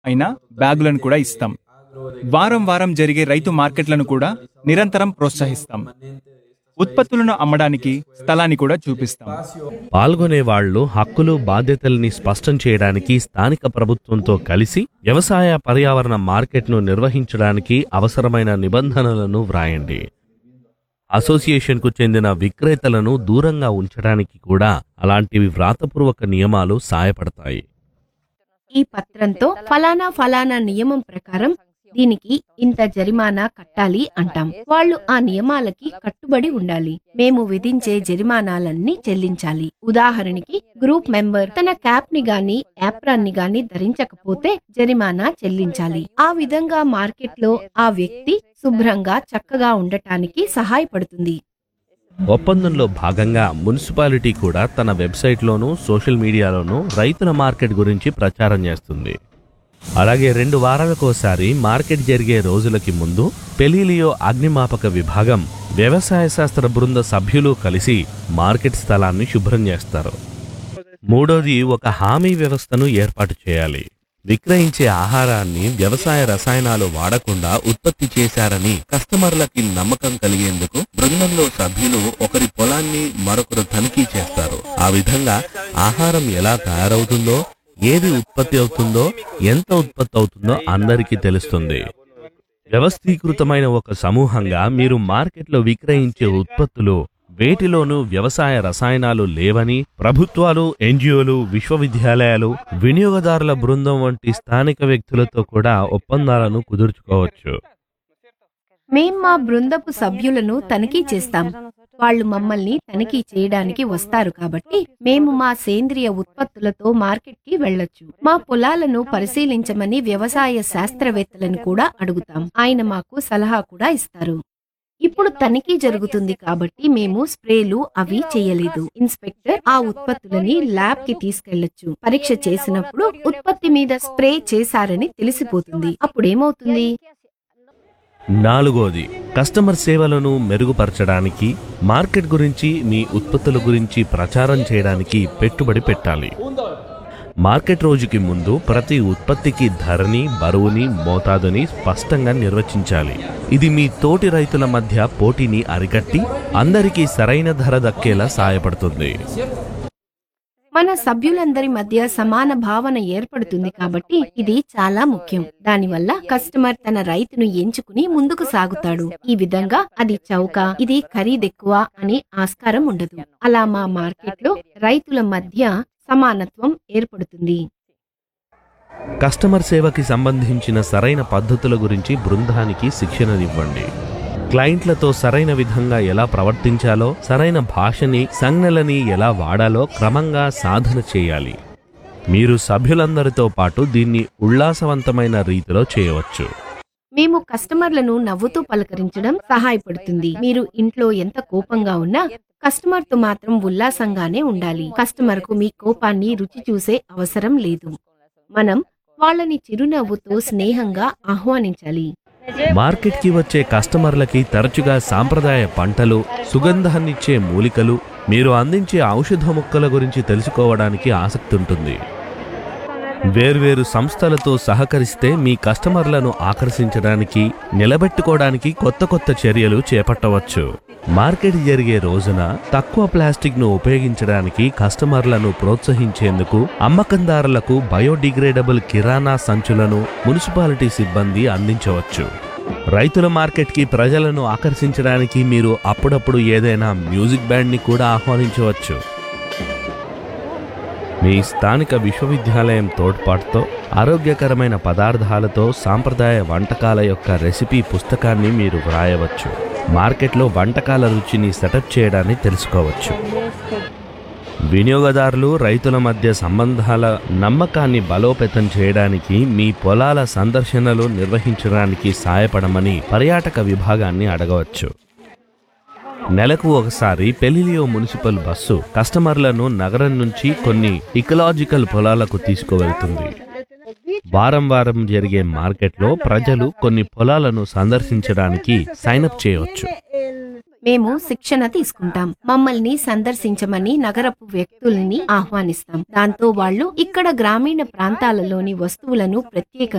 అయిన బ్యాగులను కూడా ఇస్తాం వారం వారం జరిగే రైతు మార్కెట్లను కూడా నిరంతరం ప్రోత్సహిస్తాం ఉత్పత్తులను అమ్మడానికి స్థలాన్ని కూడా చూపిస్తాం పాల్గొనే వాళ్ళు హక్కులు బాధ్యతల్ని స్పష్టం చేయడానికి స్థానిక ప్రభుత్వంతో కలిసి వ్యవసాయ పర్యావరణ మార్కెట్ను నిర్వహించడానికి అవసరమైన నిబంధనలను వ్రాయండి అసోసియేషన్కు చెందిన విక్రేతలను దూరంగా ఉంచడానికి కూడా అలాంటివి వ్రాతపూర్వక నియమాలు సాయపడతాయి ఈ పత్రంతో ఫలానా ఫలానా నియమం ప్రకారం దీనికి ఇంత జరిమానా కట్టాలి అంటాం వాళ్ళు ఆ నియమాలకి కట్టుబడి ఉండాలి మేము విధించే జరిమానాలన్నీ చెల్లించాలి ఉదాహరణకి గ్రూప్ మెంబర్ తన క్యాప్ ని గాని యాప్రాన్ ని గాని ధరించకపోతే జరిమానా చెల్లించాలి ఆ విధంగా మార్కెట్ లో ఆ వ్యక్తి శుభ్రంగా చక్కగా ఉండటానికి సహాయపడుతుంది ఒప్పందంలో భాగంగా మున్సిపాలిటీ కూడా తన వెబ్సైట్లోనూ సోషల్ మీడియాలోనూ రైతుల మార్కెట్ గురించి ప్రచారం చేస్తుంది అలాగే రెండు వారాలకోసారి మార్కెట్ జరిగే రోజులకి ముందు పెలీలియో అగ్నిమాపక విభాగం వ్యవసాయ శాస్త్ర బృంద సభ్యులు కలిసి మార్కెట్ స్థలాన్ని శుభ్రం చేస్తారు మూడోది ఒక హామీ వ్యవస్థను ఏర్పాటు చేయాలి విక్రయించే ఆహారాన్ని వ్యవసాయ రసాయనాలు వాడకుండా ఉత్పత్తి చేశారని కస్టమర్లకి నమ్మకం కలిగేందుకు బృందంలో సభ్యులు ఒకరి పొలాన్ని మరొకరు తనిఖీ చేస్తారు ఆ విధంగా ఆహారం ఎలా తయారవుతుందో ఏది ఉత్పత్తి అవుతుందో ఎంత ఉత్పత్తి అవుతుందో అందరికీ తెలుస్తుంది వ్యవస్థీకృతమైన ఒక సమూహంగా మీరు మార్కెట్లో విక్రయించే ఉత్పత్తులు వేటిలోనూ వ్యవసాయ రసాయనాలు లేవని ప్రభుత్వాలు ఎన్జిఓలు విశ్వవిద్యాలయాలు వినియోగదారుల బృందం వంటి స్థానిక వ్యక్తులతో కూడా ఒప్పందాలను కుదుర్చుకోవచ్చు మేం మా బృందపు సభ్యులను తనిఖీ చేస్తాం వాళ్ళు మమ్మల్ని తనిఖీ చేయడానికి వస్తారు కాబట్టి మేము మా సేంద్రియ ఉత్పత్తులతో మార్కెట్కి వెళ్ళొచ్చు మా పొలాలను పరిశీలించమని వ్యవసాయ శాస్త్రవేత్తలను కూడా అడుగుతాం ఆయన మాకు సలహా కూడా ఇస్తారు ఇప్పుడు తనిఖీ జరుగుతుంది కాబట్టి మేము స్ప్రేలు అవి చేయలేదు ఇన్స్పెక్టర్ ఆ ఉత్పత్తులని ల్యాబ్ కి తీసుకెళ్లొచ్చు పరీక్ష చేసినప్పుడు ఉత్పత్తి మీద స్ప్రే చేశారని తెలిసిపోతుంది అప్పుడేమవుతుంది నాలుగోది కస్టమర్ సేవలను మెరుగుపరచడానికి మార్కెట్ గురించి మీ ఉత్పత్తుల గురించి ప్రచారం చేయడానికి పెట్టుబడి పెట్టాలి మార్కెట్ రోజుకి ముందు ప్రతి ఉత్పత్తికి ధరని బరువుని మోతాదుని స్పష్టంగా నిర్వచించాలి ఇది మీ తోటి రైతుల మధ్య పోటీని అరికట్టి అందరికీ సరైన ధర దక్కేలా సాయపడుతుంది మన సభ్యులందరి మధ్య సమాన భావన ఏర్పడుతుంది కాబట్టి ఇది చాలా ముఖ్యం దానివల్ల కస్టమర్ తన రైతును ఎంచుకుని ముందుకు సాగుతాడు ఈ విధంగా అది చౌక ఇది ఖరీదెక్కువ అని ఆస్కారం ఉండదు అలా మా మార్కెట్లో రైతుల మధ్య సమానత్వం ఏర్పడుతుంది కస్టమర్ సేవకి సంబంధించిన సరైన పద్ధతుల గురించి బృందానికి శిక్షణనివ్వండి క్లయింట్లతో సరైన విధంగా ఎలా ప్రవర్తించాలో సరైన భాషని సంజ్ఞలని ఎలా వాడాలో క్రమంగా సాధన చేయాలి మీరు సభ్యులందరితో పాటు దీన్ని ఉల్లాసవంతమైన రీతిలో చేయవచ్చు మేము కస్టమర్లను నవ్వుతూ పలకరించడం సహాయపడుతుంది మీరు ఇంట్లో ఎంత కోపంగా ఉన్నా కస్టమర్ తో మాత్రం ఉల్లాసంగానే ఉండాలి కస్టమర్ కు మీ కోపాన్ని రుచి చూసే అవసరం లేదు మనం వాళ్ళని చిరునవ్వుతో స్నేహంగా ఆహ్వానించాలి మార్కెట్కి వచ్చే కస్టమర్లకి తరచుగా సాంప్రదాయ పంటలు సుగంధాన్నిచ్చే మూలికలు మీరు అందించే ఔషధ మొక్కల గురించి తెలుసుకోవడానికి ఆసక్తి ఉంటుంది వేర్వేరు సంస్థలతో సహకరిస్తే మీ కస్టమర్లను ఆకర్షించడానికి నిలబెట్టుకోవడానికి కొత్త కొత్త చర్యలు చేపట్టవచ్చు మార్కెట్ జరిగే రోజున తక్కువ ప్లాస్టిక్ ను ఉపయోగించడానికి కస్టమర్లను ప్రోత్సహించేందుకు అమ్మకందారులకు బయోడిగ్రేడబుల్ కిరాణా సంచులను మున్సిపాలిటీ సిబ్బంది అందించవచ్చు రైతుల మార్కెట్కి ప్రజలను ఆకర్షించడానికి మీరు అప్పుడప్పుడు ఏదైనా మ్యూజిక్ బ్యాండ్ని కూడా ఆహ్వానించవచ్చు మీ స్థానిక విశ్వవిద్యాలయం తోడ్పాటుతో ఆరోగ్యకరమైన పదార్థాలతో సాంప్రదాయ వంటకాల యొక్క రెసిపీ పుస్తకాన్ని మీరు వ్రాయవచ్చు మార్కెట్లో వంటకాల రుచిని సెటప్ చేయడాన్ని తెలుసుకోవచ్చు వినియోగదారులు రైతుల మధ్య సంబంధాల నమ్మకాన్ని బలోపేతం చేయడానికి మీ పొలాల సందర్శనలు నిర్వహించడానికి సాయపడమని పర్యాటక విభాగాన్ని అడగవచ్చు నెలకు ఒకసారి పెలిలియో మున్సిపల్ బస్సు కస్టమర్లను నగరం నుంచి కొన్ని ఇకలాజికల్ పొలాలకు తీసుకువెళ్తుంది వారం వారం జరిగే మార్కెట్లో ప్రజలు కొన్ని పొలాలను సందర్శించడానికి సైనప్ చేయవచ్చు మేము శిక్షణ తీసుకుంటాం మమ్మల్ని సందర్శించమని నగరపు వ్యక్తుల్ని ఆహ్వానిస్తాం దాంతో వాళ్ళు ఇక్కడ గ్రామీణ ప్రాంతాలలోని వస్తువులను ప్రత్యేక